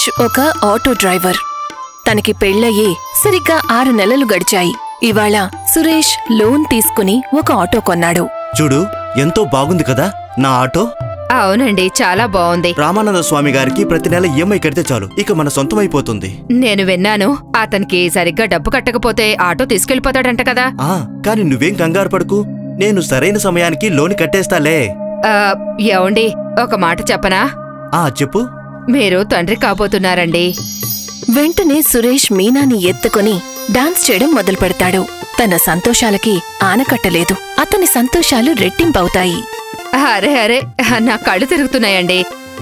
సురేష్ ఒక auto driver తనకి పెళ్ళయి సరిగ్గా ఆరు నెలలు గడిచాయి ఇవాళ సురేష్ లోన్ తీసుకుని ఒక ఆటో కొన్నాడు చూడు ఎంతో బాగుంది కదా నా ఆటో అవునండి చాలా బాగుంది రామానంద స్వామి గారికి ప్రతి నెల ఈఎంఐ కడితే చాలు ఇక మన సొంతమైపోతుంది నేను విన్నాను అతనికి సరిగ్గా డబ్బు కట్టకపోతే ఆటో తీసుకెళ్లిపోతాడంట కదా ఆ కాని నువ్వేం కంగారు పడకు నేను సరైన సమయానికి లోన్ కట్టేస్తాలే ఆ, ఏవండి ఒక మాట చెప్పనా ఆ చెప్పు మీరు తండ్రి కాబోతున్నారండి వెంటనే సురేష్ మీనాని ఎత్తుకుని డాన్స్ చేయడం మొదలు పెడతాడు తన సంతోషాలకి ఆనకట్టలేదు అతని సంతోషాలు రెట్టింపవుతాయి అరే అరే నా కళ్ళు తిరుగుతున్నాయండి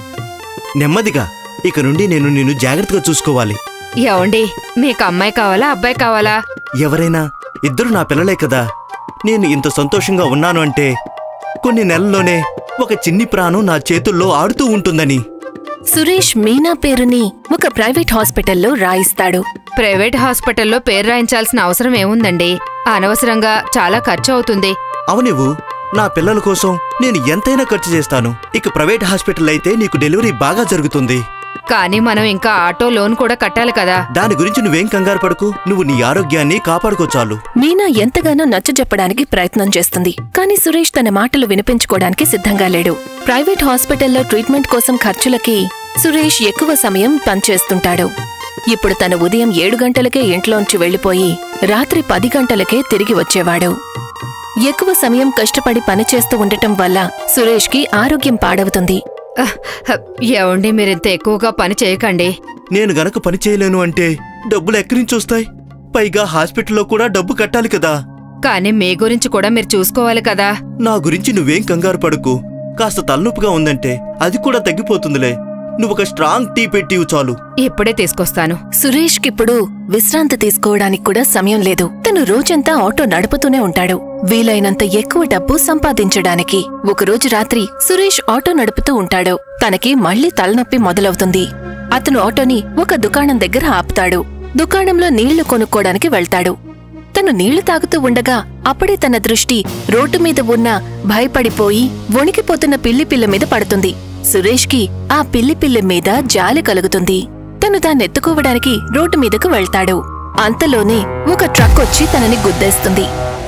నెమ్మదిగా ఇక నుండి నేను నిన్ను జాగ్రత్తగా చూసుకోవాలి ఏవండి మీకు అమ్మాయి కావాలా అబ్బాయి కావాలా ఎవరైనా ఇద్దరు నా పిల్లలే కదా నేను ఇంత సంతోషంగా ఉన్నాను అంటే కొన్ని నెలల్లోనే ఒక చిన్ని ప్రాణం నా చేతుల్లో ఆడుతూ ఉంటుందని సురేష్ మీనా పేరుని ఒక ప్రైవేట్ హాస్పిటల్లో రాయిస్తాడు ప్రైవేట్ హాస్పిటల్లో పేరు రాయించాల్సిన అవసరం ఏముందండి అనవసరంగా చాలా ఖర్చు అవుతుంది అవునివ్వు నా పిల్లల కోసం నేను ఎంతైనా ఖర్చు చేస్తాను ఇక ప్రైవేట్ హాస్పిటల్ అయితే నీకు డెలివరీ బాగా జరుగుతుంది కానీ మనం ఇంకా ఆటో లోన్ కూడా కట్టాలి కదా దాని గురించి నువ్వేం కంగారు పడకు నువ్వు నీ ఆరోగ్యాన్ని కాపాడుకో చాలు మీనా ఎంతగానో నచ్చజెప్పడానికి ప్రయత్నం చేస్తుంది కానీ సురేష్ తన మాటలు వినిపించుకోవడానికి సిద్ధంగా లేడు ప్రైవేట్ హాస్పిటల్లో ట్రీట్మెంట్ కోసం ఖర్చులకి సురేష్ ఎక్కువ సమయం పనిచేస్తుంటాడు ఇప్పుడు తన ఉదయం ఏడు గంటలకే ఇంట్లోంచి వెళ్లిపోయి రాత్రి పది గంటలకే తిరిగి వచ్చేవాడు ఎక్కువ సమయం కష్టపడి పనిచేస్తూ ఉండటం వల్ల సురేష్కి ఆరోగ్యం పాడవుతుంది అహ్, హ, ఏవండి మీరింత ఎక్కువగా పని చేయకండి నేను గనక పని చేయలేను అంటే డబ్బులు ఎక్కడి నుంచి వస్తాయి పైగా హాస్పిటల్లో కూడా డబ్బు కట్టాలి కదా కానీ మీ గురించి కూడా మీరు చూసుకోవాలి కదా నా గురించి నువ్వేం కంగారు పడకు కాస్త తలనొప్పిగా ఉందంటే అది కూడా తగ్గిపోతుందిలే నువ్వు ఒక స్ట్రాంగ్ టీ పెట్టివు చాలు ఇప్పుడే తీసుకొస్తాను సురేష్ కిప్పుడు విశ్రాంతి తీసుకోవడానికి కూడా సమయం లేదు తను రోజంతా ఆటో నడుపుతూనే ఉంటాడు వీలైనంత ఎక్కువ డబ్బు సంపాదించడానికి ఒకరోజు రాత్రి సురేష్ ఆటో నడుపుతూ ఉంటాడు తనకి మళ్ళీ తలనొప్పి మొదలవుతుంది అతను ఆటోని ఒక దుకాణం దగ్గర ఆపుతాడు దుకాణంలో నీళ్లు కొనుక్కోడానికి వెళ్తాడు తను నీళ్లు తాగుతూ ఉండగా అప్పుడే తన దృష్టి రోడ్డు మీద ఉన్న భయపడిపోయి వణికిపోతున్న పిల్లి పిల్ల మీద పడుతుంది సురేష్కి ఆ పిల్లి పిల్ల మీద జాలి కలుగుతుంది తను దాన్నెత్తుకోవడానికి రోడ్డు మీదకు వెళ్తాడు అంతలోనే ఒక ట్రక్ వచ్చి తనని గుద్దేస్తుంది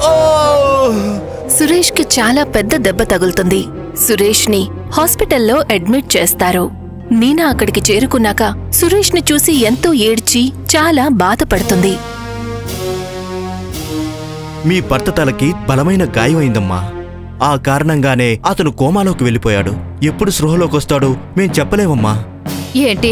సురేష్కి చాలా పెద్ద దెబ్బ తగులుతుంది సురేష్ని హాస్పిటల్లో అడ్మిట్ చేస్తారు మీనా అక్కడికి చేరుకున్నాక సురేష్ని చూసి ఎంతో ఏడ్చి చాలా బాధపడుతుంది మీ భర్త తలకి బలమైన గాయమైందమ్మా ఆ కారణంగానే అతను కోమాలోకి వెళ్ళిపోయాడు ఎప్పుడు స్పృహలోకి వస్తాడో మేం చెప్పలేమమ్మా ఏంటి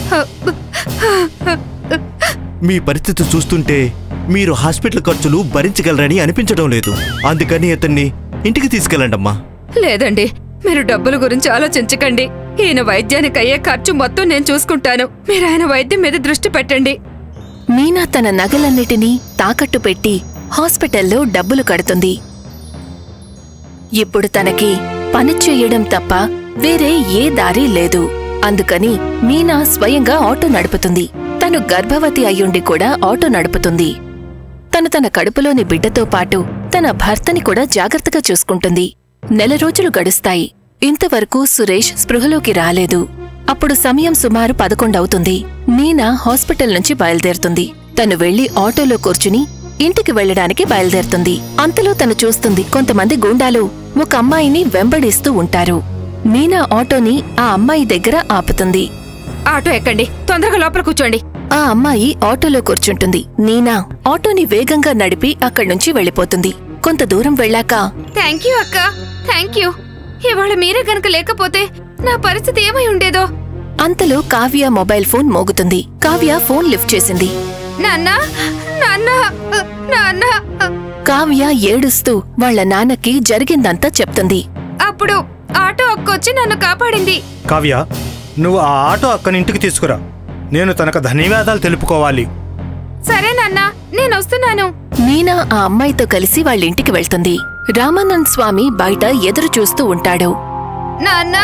మీ పరిస్థితి చూస్తుంటే మీరు హాస్పిటల్ ఖర్చులు భరించగలరని అనిపించడం లేదు అందుకని అతన్ని ఇంటికి తీసుకెళ్ళండమ్మా లేదండి మీరు డబ్బుల గురించి ఆలోచించకండి ఈయన వైద్యానికి అయ్యే ఖర్చు మొత్తం నేను చూసుకుంటాను మీరు ఆయన వైద్యం మీద దృష్టి పెట్టండి మీనా తన నగలన్నిటినీ తాకట్టు పెట్టి హాస్పిటల్లో డబ్బులు కడుతుంది ఇప్పుడు తనకి పని చెయ్యడం తప్ప వేరే ఏ దారి లేదు అందుకని మీనా స్వయంగా ఆటో నడుపుతుంది తను గర్భవతి అయ్యుండి కూడా ఆటో నడుపుతుంది తను తన కడుపులోని బిడ్డతో పాటు తన భర్తని కూడా జాగ్రత్తగా చూసుకుంటుంది నెల రోజులు గడుస్తాయి ఇంతవరకు సురేష్ స్పృహలోకి రాలేదు అప్పుడు సమయం సుమారు పదకొండవుతుంది మీనా హాస్పిటల్ నుంచి బయలుదేరుతుంది తను వెళ్లి ఆటోలో కూర్చుని ఇంటికి వెళ్లడానికి బయలుదేరుతుంది అంతలో తను చూస్తుంది కొంతమంది గూండాలు ఒక అమ్మాయిని వెంబడిస్తూ ఉంటారు మీనా ఆటోని ఆ అమ్మాయి దగ్గర ఆపుతుంది ఆటో ఎక్కండి తొందరగా లోపల కూర్చోండి ఆ అమ్మాయి ఆటోలో కూర్చుంటుంది నీనా ఆటోని వేగంగా నడిపి అక్కడ్నుంచి వెళ్ళిపోతుంది కొంత దూరం వెళ్ళాక థ్యాంక్ యూ అక్క థ్యాంక్ యూ ఇవాళ మీరే గనక లేకపోతే నా పరిస్థితి ఏమై ఉండేదో అంతలో కావ్య మొబైల్ ఫోన్ మోగుతుంది కావ్య ఫోన్ లిఫ్ట్ చేసింది నాన్న నాన్న నాన్న కావ్య ఏడుస్తూ వాళ్ళ నాన్నకి జరిగిందంతా చెప్తుంది అప్పుడు ఆటో అక్కొచ్చి నన్ను కాపాడింది కావ్య నువ్వు ఆ ఆటో అక్కని ఇంటికి తీసుకురా నేను తనకు ధన్యవాదాలు తెలుపుకోవాలి సరే నాన్న నేను వస్తున్నాను నీనా ఆ అమ్మాయితో కలిసి వాళ్ళింటికి వెళ్తుంది రామానంద్ స్వామి బయట ఎదురు చూస్తూ ఉంటాడు నాన్న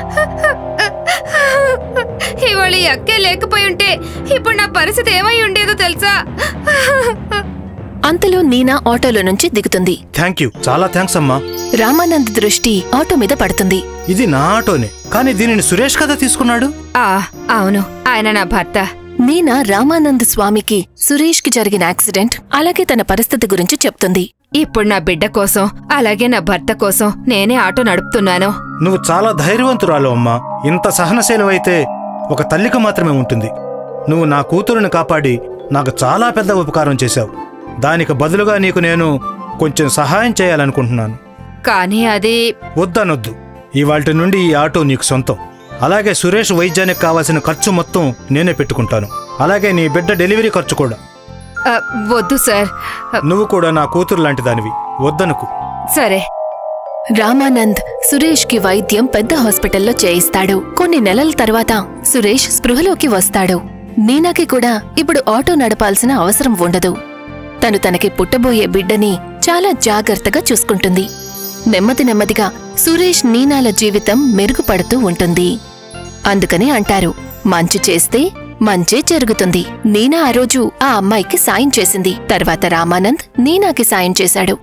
ఇవాళ ఈ అక్కే లేకపోయి ఉంటే ఇప్పుడు నా పరిస్థితి ఏమై ఉండేదో తెలుసా అంతలో నీనా ఆటోలో నుంచి దిగుతుంది థ్యాంక్ యూ చాలా థ్యాంక్స్ అమ్మా రామానంద్ దృష్టి ఆటో మీద పడుతుంది ఇది నా ఆటోనే కానీ దీనిని సురేష్ కదా తీసుకున్నాడు ఆ అవును ఆయన నా భర్త మీనా రామానంద్ స్వామికి సురేష్కి జరిగిన యాక్సిడెంట్ అలాగే తన పరిస్థితి గురించి చెప్తుంది ఇప్పుడు నా బిడ్డ కోసం అలాగే నా భర్త కోసం నేనే ఆటో నడుపుతున్నాను నువ్వు చాలా ధైర్యవంతురాలు అమ్మా ఇంత సహనశీలమైతే ఒక తల్లికి మాత్రమే ఉంటుంది నువ్వు నా కూతురుని కాపాడి నాకు చాలా పెద్ద ఉపకారం చేశావు దానికి బదులుగా నీకు నేను కొంచెం సహాయం చేయాలనుకుంటున్నాను కానీ అది వద్దనొద్దు ఇవాల్టి నుండి ఈ ఆటో నీకు సొంతం అలాగే సురేష్ వైద్యానికి కావాల్సిన ఖర్చు మొత్తం నేనే పెట్టుకుంటాను అలాగే నీ బిడ్డ డెలివరీ ఖర్చు కూడా ఆ, వద్దు సార్ ఆ, నువ్వు కూడా నా కూతురు లాంటి దానివి వద్దనుకు సరే రామానంద్ సురేష్కి వైద్యం పెద్ద హాస్పిటల్లో చేయిస్తాడు కొన్ని నెలల తర్వాత సురేష్ స్పృహలోకి వస్తాడు నీనాకి కూడా ఇప్పుడు ఆటో నడపాల్సిన అవసరం ఉండదు తను తనకి పుట్టబోయే బిడ్డని చాలా జాగ్రత్తగా చూసుకుంటుంది నెమ్మది నెమ్మదిగా సురేష్ నీనాల జీవితం మెరుగుపడుతూ ఉంటుంది అందుకని అంటారు మంచి చేస్తే మంచే జరుగుతుంది నీనా ఆ రోజు ఆ అమ్మాయికి సాయం చేసింది తర్వాత రామానంద్ నీనాకి సాయం చేశాడు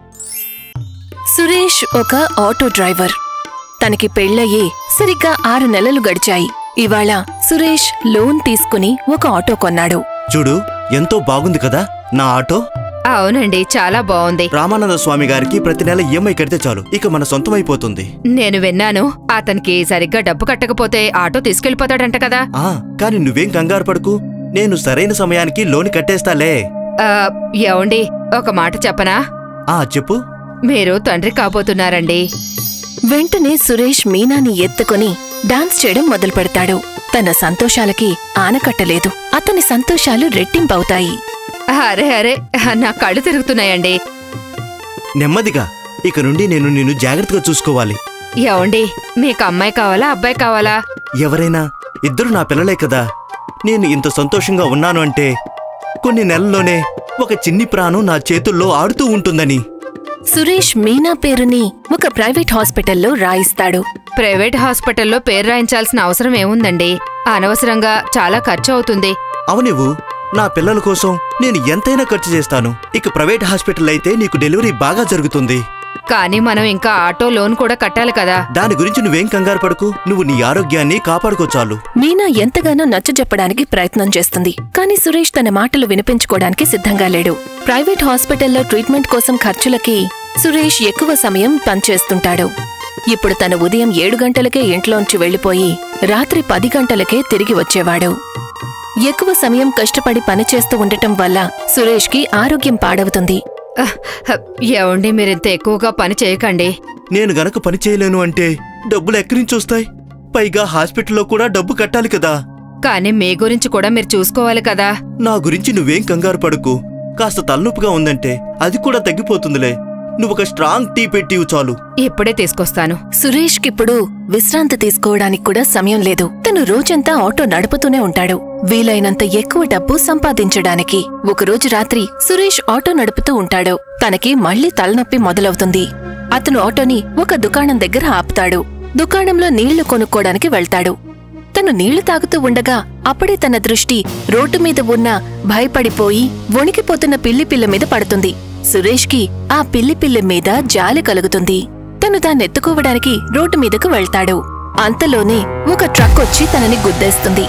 సురేష్ ఒక ఆటో డ్రైవర్ తనకి పెళ్ళయి సరిగ్గా ఆరు నెలలు గడిచాయి ఇవాళ సురేష్ లోన్ తీసుకుని ఒక ఆటో కొన్నాడు చూడు ఎంతో బాగుంది కదా నా ఆటో అవునండి చాలా బాగుంది రామానంద స్వామి గారికి ప్రతి నెల ఈఎంఐ కడితే చాలు ఇక మన సొంతమైపోతుంది నేను విన్నాను అతనికి సరిగ్గా డబ్బు కట్టకపోతే ఆటో తీసుకెళ్లిపోతాడంట కదా ఆ కాని నువ్వేం కంగారు పడుకు నేను సరైన సమయానికి లోన్ కట్టేస్తాలే ఆ, ఏవండి ఒక మాట చెప్పనా ఆ చెప్పు మీరు తండ్రి కాబోతున్నారండి వెంటనే సురేష్ మీనాని ఎత్తుకొని డాన్స్ చేయడం మొదలు పెడతాడు తన సంతోషాలకి ఆనకట్టలేదు అతని సంతోషాలు రెట్టింపవుతాయి అరే అరే నా కళ్ళు తిరుగుతున్నాయండి నెమ్మదిగా ఇక నుండి నేను నిన్ను జాగ్రత్తగా చూసుకోవాలి ఏవండి మీకు అమ్మాయి కావాలా అబ్బాయి కావాలా ఎవరైనా ఇద్దరు నా పిల్లలే కదా నేను ఇంత సంతోషంగా ఉన్నాను అంటే కొన్ని నెలల్లోనే ఒక చిన్ని ప్రాణం నా చేతుల్లో ఆడుతూ ఉంటుందని సురేష్ మీనా పేరుని ఒక ప్రైవేట్ హాస్పిటల్లో రాయిస్తాడు ప్రైవేట్ హాస్పిటల్లో పేరు రాయించాల్సిన అవసరం ఏముందండి అనవసరంగా చాలా ఖర్చు అవుతుంది అవునివ్వు నా పిల్లల కోసం నేను ఎంతైనా ఖర్చు చేస్తాను ఇక ప్రైవేట్ హాస్పిటల్ అయితే నీకు డెలివరీ బాగా జరుగుతుంది కానీ మనం ఇంకా ఆటో లోన్ కూడా కట్టాలి కదా దాని గురించి నువ్వేం కంగారు పడకు నువ్వు నీ ఆరోగ్యాన్ని కాపాడుకో చాలు మీనా ఎంతగానో నచ్చజెప్పడానికి ప్రయత్నం చేస్తుంది కానీ సురేష్ తన మాటలు వినిపించుకోవడానికి సిద్ధంగా లేడు ప్రైవేట్ హాస్పిటల్లో ట్రీట్మెంట్ కోసం ఖర్చులకి సురేష్ ఎక్కువ సమయం పనిచేస్తుంటాడు ఇప్పుడు తన ఉదయం ఏడు గంటలకే ఇంట్లోంచి వెళ్లిపోయి రాత్రి పది గంటలకే తిరిగి వచ్చేవాడు ఎక్కువ సమయం కష్టపడి పనిచేస్తూ ఉండటం వల్ల సురేష్కి ఆరోగ్యం పాడవుతుంది అహ్, హ్, ఏవండి మీరింత ఎక్కువగా పని చేయకండి నేను గనక పని చేయలేను అంటే డబ్బులు ఎక్కడి నుంచి వస్తాయి పైగా హాస్పిటల్లో కూడా డబ్బు కట్టాలి కదా కానీ మీ గురించి కూడా మీరు చూసుకోవాలి కదా నా గురించి నువ్వేం కంగారు పడకు కాస్త తలనొప్పిగా ఉందంటే అది కూడా తగ్గిపోతుందిలే నువ్వు ఒక స్ట్రాంగ్ టీ పెట్టివు చాలు ఇప్పుడే తీసుకొస్తాను సురేష్కిప్పుడు విశ్రాంతి తీసుకోవడానికి కూడా సమయం లేదు తను రోజంతా ఆటో నడుపుతూనే ఉంటాడు వీలైనంత ఎక్కువ డబ్బు సంపాదించడానికి ఒకరోజు రాత్రి సురేష్ ఆటో నడుపుతూ ఉంటాడు తనకి మళ్ళీ తలనొప్పి మొదలవుతుంది అతను ఆటోని ఒక దుకాణం దగ్గర ఆపుతాడు దుకాణంలో నీళ్లు కొనుక్కోడానికి వెళ్తాడు తను నీళ్లు తాగుతూ ఉండగా అప్పుడే తన దృష్టి రోడ్డు మీద ఉన్న భయపడిపోయి వణికిపోతున్న పిల్లి పిల్ల మీద పడుతుంది సురేష్కి ఆ పిల్లి పిల్ల మీద జాలి కలుగుతుంది తను దాన్నెత్తుకోవడానికి రోడ్డు మీదకు వెళ్తాడు అంతలోనే ఒక ట్రక్ వచ్చి తనని గుద్దేస్తుంది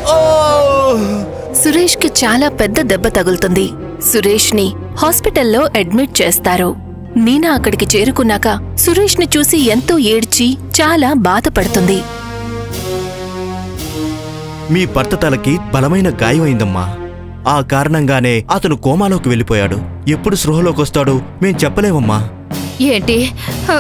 సురేష్కి చాలా పెద్ద దెబ్బ తగులుతుంది సురేష్ని హాస్పిటల్లో అడ్మిట్ చేస్తారు నీనా అక్కడికి చేరుకున్నాక సురేష్ని చూసి ఎంతో ఏడ్చి చాలా బాధపడుతుంది మీ భర్త తలకి బలమైన గాయమైందమ్మా ఆ కారణంగానే అతను కోమాలోకి వెళ్ళిపోయాడు ఎప్పుడు స్పృహలోకి వస్తాడో మేం చెప్పలేమమ్మా ఏంటి హ,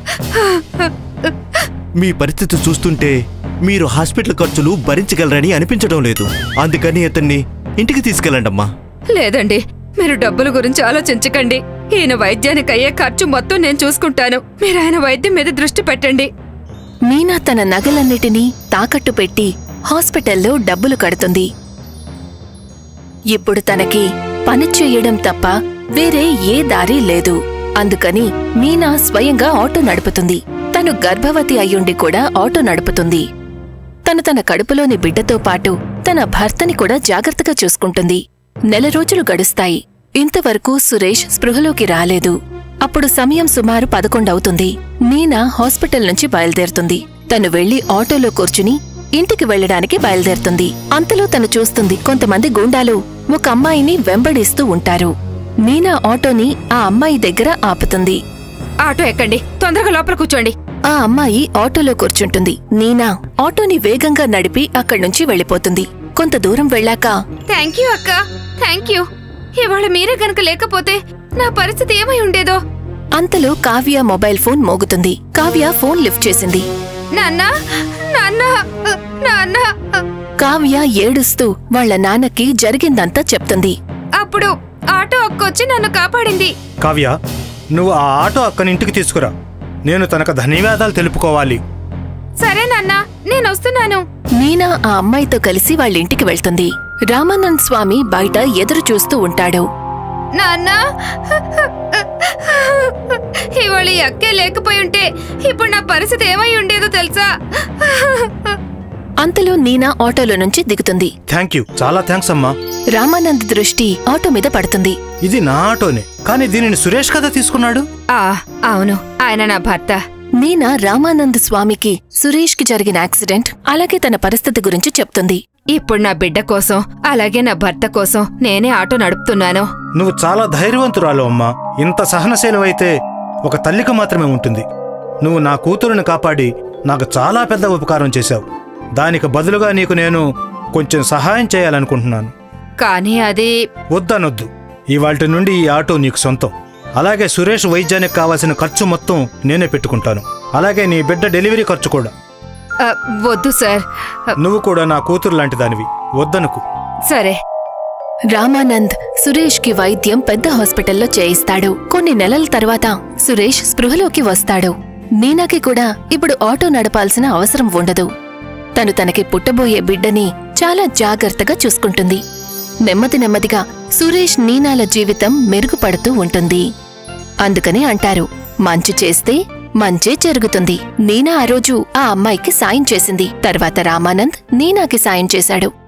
మీ పరిస్థితి చూస్తుంటే మీరు హాస్పిటల్ ఖర్చులు భరించగలరని అనిపించడం లేదు అందుకని అతన్ని ఇంటికి తీసుకెళ్ళండమ్మా లేదండి మీరు డబ్బుల గురించి ఆలోచించకండి ఈయన వైద్యానికి అయ్యే ఖర్చు మొత్తం నేను చూసుకుంటాను మీరు ఆయన వైద్యం మీద దృష్టి పెట్టండి మీనా తన నగలన్నిటినీ తాకట్టు పెట్టి హాస్పిటల్లో డబ్బులు కడుతుంది ఇప్పుడు తనకి పని చేయడం తప్ప వేరే ఏ దారి లేదు అందుకని మీనా స్వయంగా ఆటో నడుపుతుంది తను గర్భవతి అయ్యుండి కూడా ఆటో నడుపుతుంది తను తన కడుపులోని బిడ్డతో పాటు తన భర్తని కూడా జాగ్రత్తగా చూసుకుంటుంది నెల రోజులు గడుస్తాయి ఇంతవరకు సురేష్ స్పృహలోకి రాలేదు అప్పుడు సమయం సుమారు పదకొండవుతుంది మీనా హాస్పిటల్ నుంచి బయలుదేరుతుంది తను వెళ్లి ఆటోలో కూర్చుని ఇంటికి వెళ్లడానికి బయలుదేరుతుంది అంతలో తను చూస్తుంది కొంతమంది గూండాలు ఒక అమ్మాయిని వెంబడిస్తూ ఉంటారు మీనా ఆటోని ఆ అమ్మాయి దగ్గర ఆపుతుంది ఆటో ఎక్కండి తొందరగా లోపల కూర్చోండి ఆ అమ్మాయి ఆటోలో కూర్చుంటుంది నీనా ఆటోని వేగంగా నడిపి అక్కడ్నుంచి వెళ్ళిపోతుంది కొంత దూరం వెళ్ళాక థ్యాంక్ యూ అక్క థ్యాంక్ యూ ఇవాళ మీరే గనక లేకపోతే నా పరిస్థితి ఏమై ఉండేదో అంతలో కావ్య మొబైల్ ఫోన్ మోగుతుంది కావ్య ఫోన్ లిఫ్ట్ చేసింది నాన్న నాన్న నాన్న కావ్య ఏడుస్తూ వాళ్ళ నాన్నకి జరిగిందంతా చెప్తుంది అప్పుడు ఆటో అక్కొచ్చి నన్ను కాపాడింది కావ్య నువ్వు ఆ ఆటో అక్కని ఇంటికి తీసుకురా నేను తనకు ధన్యవాదాలు తెలుపుకోవాలి సరే నాన్న నేను వస్తున్నాను మీనా ఆ అమ్మాయితో కలిసి వాళ్ళ ఇంటికి వెళ్తుంది రామానంద్ స్వామి బయట ఎదురు చూస్తూ ఉంటాడు నాన్న ఇవాళ ఈ అక్కే లేకపోయి ఉంటే ఇప్పుడు నా పరిస్థితి ఏమై ఉండేదో తెలుసా అంతలో నీనా ఆటోలో నుంచి దిగుతుంది థ్యాంక్ యూ చాలా థ్యాంక్స్ అమ్మా రామానంద్ దృష్టి ఆటో మీద పడుతుంది ఇది నా ఆటోనే కానీ దీనిని సురేష్ కదా తీసుకున్నాడు ఆ అవును ఆయన నా భర్త మీనా రామానంద్ స్వామికి సురేష్ కి జరిగిన యాక్సిడెంట్ అలాగే తన పరిస్థితి గురించి చెప్తుంది ఇప్పుడు నా బిడ్డ కోసం అలాగే నా భర్త కోసం నేనే ఆటో నడుపుతున్నాను నువ్వు చాలా ధైర్యవంతురాలు అమ్మా ఇంత సహనశీలమైతే ఒక తల్లికి మాత్రమే ఉంటుంది నువ్వు నా కూతురుని కాపాడి నాకు చాలా పెద్ద ఉపకారం చేశావు దానికి బదులుగా నీకు నేను కొంచెం సహాయం చేయాలనుకుంటున్నాను కానీ అది వద్దనొద్దు ఇవాల్టి నుండి ఈ ఆటో నీకు సొంతం అలాగే సురేష్ వైద్యానికి కావాల్సిన ఖర్చు మొత్తం నేనే పెట్టుకుంటాను అలాగే నీ బిడ్డ డెలివరీ ఖర్చు కూడా ఆ, వద్దు సార్ ఆ, నువ్వు కూడా నా కూతురు లాంటి దానివి వద్దనుకు సరే రామానంద్ సురేష్ కి వైద్యం పెద్ద హాస్పిటల్లో చేయిస్తాడు కొన్ని నెలల తర్వాత సురేష్ స్పృహలోకి వస్తాడు నీనాకి కూడా ఇప్పుడు ఆటో నడపాల్సిన అవసరం ఉండదు తను తనకి పుట్టబోయే బిడ్డని చాలా జాగ్రత్తగా చూసుకుంటుంది నెమ్మది నెమ్మదిగా సురేష్ నీనాల జీవితం మెరుగుపడుతూ ఉంటుంది అందుకని అంటారు మంచి చేస్తే మంచే జరుగుతుంది నీనా ఆ రోజు ఆ అమ్మాయికి సాయం చేసింది తర్వాత రామానంద్ నీనాకి సాయం చేశాడు